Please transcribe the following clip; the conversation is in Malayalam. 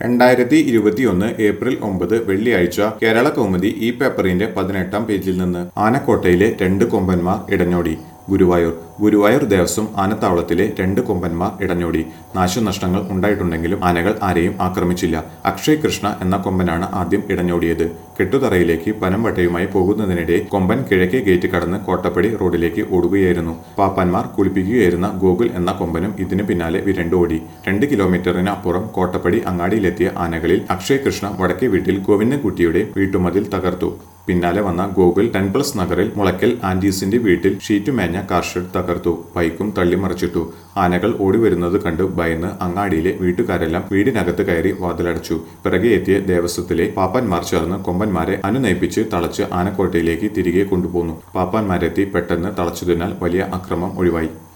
രണ്ടായിരത്തി ഇരുപത്തിയൊന്ന് ഏപ്രിൽ ഒമ്പത് വെള്ളിയാഴ്ച കേരള കൗമുദി ഈ പേപ്പറിന്റെ പതിനെട്ടാം പേജിൽ നിന്ന് ആനക്കോട്ടയിലെ രണ്ട് കൊമ്പന്മാർ ഇടഞ്ഞോടി ഗുരുവായൂർ ഗുരുവായൂർ ദേവസ്വം ആനത്താവളത്തിലെ രണ്ട് കൊമ്പന്മാർ ഇടഞ്ഞോടി നാശനഷ്ടങ്ങൾ ഉണ്ടായിട്ടുണ്ടെങ്കിലും ആനകൾ ആരെയും ആക്രമിച്ചില്ല അക്ഷയ് കൃഷ്ണ എന്ന കൊമ്പനാണ് ആദ്യം ഇടഞ്ഞോടിയത് കെട്ടുതറയിലേക്ക് പനംവട്ടയുമായി പോകുന്നതിനിടെ കൊമ്പൻ കിഴക്കേ ഗേറ്റ് കടന്ന് കോട്ടപ്പടി റോഡിലേക്ക് ഓടുകയായിരുന്നു പാപ്പാന്മാർ കുളിപ്പിക്കുകയായിരുന്ന ഗോകുൽ എന്ന കൊമ്പനും ഇതിനു പിന്നാലെ വിരണ്ടു ഓടി രണ്ട് കിലോമീറ്ററിന് അപ്പുറം കോട്ടപ്പടി അങ്ങാടിയിലെത്തിയ ആനകളിൽ അക്ഷയ് കൃഷ്ണ വടക്കേ വീട്ടിൽ ഗോവിന്ദൻകുട്ടിയുടെ വീട്ടുമതിൽ തകർത്തു പിന്നാലെ വന്ന ഗോകുൽ ടെൻ പ്ലസ് നഗറിൽ മുളയ്ക്കൽ ആൻഡീസിന്റെ വീട്ടിൽ ഷീറ്റ് മേഞ്ഞ കാർഷെഡ് തകർത്തു ബൈക്കും തള്ളിമറിച്ചിട്ടു ആനകൾ ഓടിവരുന്നത് കണ്ട് ഭയന്ന് അങ്ങാടിയിലെ വീട്ടുകാരെല്ലാം വീടിനകത്ത് കയറി വാതിലടച്ചു പിറകെ എത്തിയ ദേവസ്വത്തിലെ പാപ്പാന്മാർ ചേർന്ന് കൊമ്പന്മാരെ അനുനയിപ്പിച്ച് തളച്ച് ആനക്കോട്ടയിലേക്ക് തിരികെ കൊണ്ടുപോന്നു പാപ്പാന്മാരെത്തി പെട്ടെന്ന് തളച്ചതിനാൽ വലിയ അക്രമം ഒഴിവായി